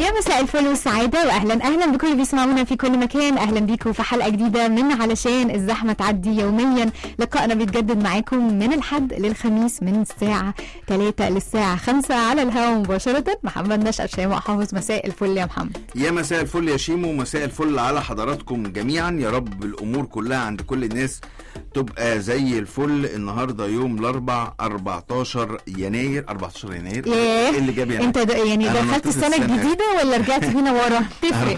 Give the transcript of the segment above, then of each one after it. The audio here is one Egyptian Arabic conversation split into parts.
يا مساء الفل والسعادة وأهلا أهلا بكل اللي بيسمعونا في كل مكان أهلا بيكم في حلقة جديدة من علشان الزحمة تعدي يوميا لقائنا بيتجدد معاكم من الحد للخميس من الساعة 3 للساعة 5 على الهواء مباشرة محمد نشأة شيماء حافظ مساء الفل يا محمد يا مساء الفل يا شيمو مساء الفل على حضراتكم جميعا يا رب الامور كلها عند كل الناس تبقى زي الفل النهارده يوم الاربع 14 يناير 14 يناير ياه إيه اللي جاب يناير انت د- يعني أنا دخلت نطيت السنة السنة. الجديدة ولا رجعت بينا ورا تفرق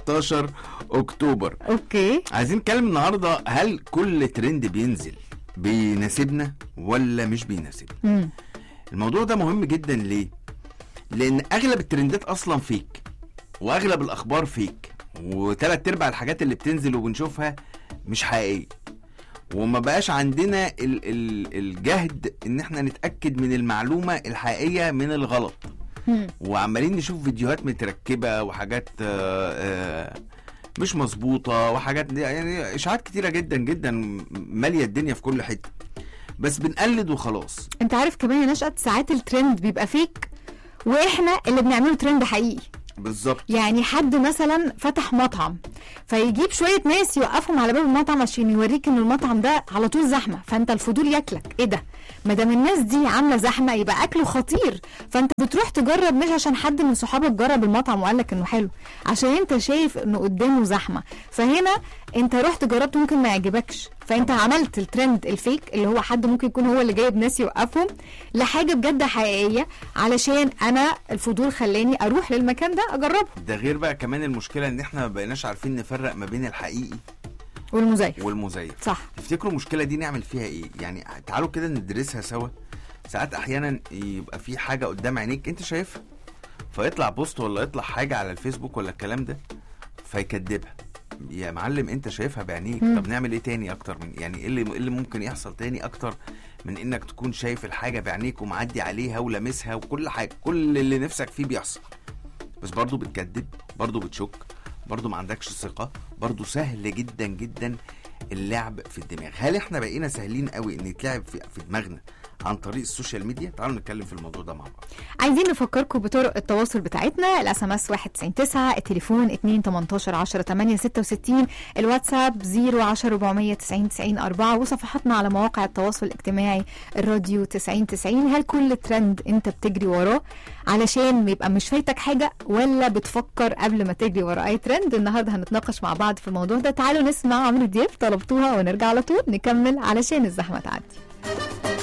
14 اكتوبر اوكي عايزين نتكلم النهارده هل كل ترند بينزل بيناسبنا ولا مش بيناسبنا مم. الموضوع ده مهم جدا ليه لان اغلب الترندات اصلا فيك واغلب الاخبار فيك وثلاث ارباع الحاجات اللي بتنزل وبنشوفها مش حقيقيه وما بقاش عندنا ال ال الجهد ان احنا نتاكد من المعلومه الحقيقيه من الغلط مم. وعمالين نشوف فيديوهات متركبه وحاجات آه، آه، مش مظبوطه وحاجات دي- يعني اشاعات كتيره جدا جدا ماليه الدنيا في كل حته بس بنقلد وخلاص انت عارف كمان يا نشأت ساعات الترند بيبقى فيك واحنا اللي بنعمله ترند حقيقي بالظبط يعني حد مثلا فتح مطعم فيجيب شويه ناس يوقفهم على باب المطعم عشان يوريك ان المطعم ده على طول زحمه فانت الفضول ياكلك ايه ده ما دام الناس دي عامله زحمه يبقى اكله خطير فانت بتروح تجرب مش عشان حد من صحابك جرب المطعم وقال لك انه حلو عشان انت شايف انه قدامه زحمه فهنا انت رحت جربت ممكن ما يعجبكش فانت عملت الترند الفيك اللي هو حد ممكن يكون هو اللي جايب ناس يوقفهم لحاجه بجد حقيقيه علشان انا الفضول خلاني اروح للمكان ده اجربه ده غير بقى كمان المشكله ان احنا ما بقيناش عارفين نفرق ما بين الحقيقي والمزيف والمزيف صح تفتكروا المشكله دي نعمل فيها ايه يعني تعالوا كده ندرسها سوا ساعات احيانا يبقى في حاجه قدام عينيك انت شايفها فيطلع بوست ولا يطلع حاجه على الفيسبوك ولا الكلام ده فيكدبها يا معلم انت شايفها بعينيك مم. طب نعمل ايه تاني اكتر من يعني ايه اللي, إيه اللي ممكن يحصل تاني اكتر من انك تكون شايف الحاجه بعينيك ومعدي عليها ولامسها وكل حاجه كل اللي نفسك فيه بيحصل بس برضه بتكذب برضه بتشك برضه ما عندكش ثقه برضه سهل جدا جدا اللعب في الدماغ هل احنا بقينا سهلين قوي ان يتلعب في, في دماغنا عن طريق السوشيال ميديا تعالوا نتكلم في الموضوع ده مع بعض عايزين نفكركم بطرق التواصل بتاعتنا الاس ام اس 199 التليفون 2 18 10 8 66 الواتساب 0 10 490 90 4 وصفحاتنا على مواقع التواصل الاجتماعي الراديو 90 90 هل كل ترند انت بتجري وراه علشان يبقى مش فايتك حاجه ولا بتفكر قبل ما تجري ورا اي ترند النهارده هنتناقش مع بعض في الموضوع ده تعالوا نسمع عمرو دياب طلبتوها ونرجع على طول نكمل علشان الزحمه تعدي